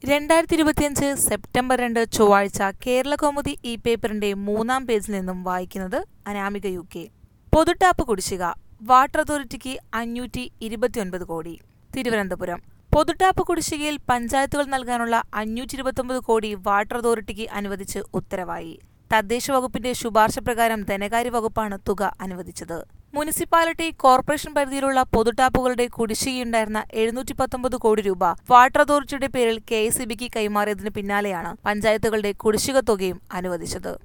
രണ്ടായിരത്തി ഇരുപത്തിയഞ്ച് സെപ്റ്റംബർ രണ്ട് ചൊവ്വാഴ്ച കേരള കൗമുദി ഇ പേപ്പറിന്റെ മൂന്നാം പേജിൽ നിന്നും വായിക്കുന്നത് അനാമിക യു കെ പൊതുടാപ്പ് കുടിശ്ശിക വാട്ടർ അതോറിറ്റിക്ക് അഞ്ഞൂറ്റി ഇരുപത്തിയൊൻപത് കോടി തിരുവനന്തപുരം പൊതുടാപ്പ് കുടിശ്ശികയിൽ പഞ്ചായത്തുകൾ നൽകാനുള്ള അഞ്ഞൂറ്റി ഇരുപത്തൊമ്പത് കോടി വാട്ടർ അതോറിറ്റിക്ക് അനുവദിച്ച് ഉത്തരവായി തദ്ദേശ വകുപ്പിന്റെ ശുപാർശ പ്രകാരം ധനകാര്യ വകുപ്പാണ് തുക അനുവദിച്ചത് മുനിസിപ്പാലിറ്റി കോർപ്പറേഷൻ പരിധിയിലുള്ള പൊതുടാപ്പുകളുടെ കുടിശ്ശികയുണ്ടായിരുന്ന എഴുന്നൂറ്റി പത്തൊമ്പത് കോടി രൂപ വാട്ടർ അതോറിറ്റിയുടെ പേരിൽ കെ എസ് കൈമാറിയതിന് പിന്നാലെയാണ് പഞ്ചായത്തുകളുടെ കുടിശ്ശിക തുകയും അനുവദിച്ചത്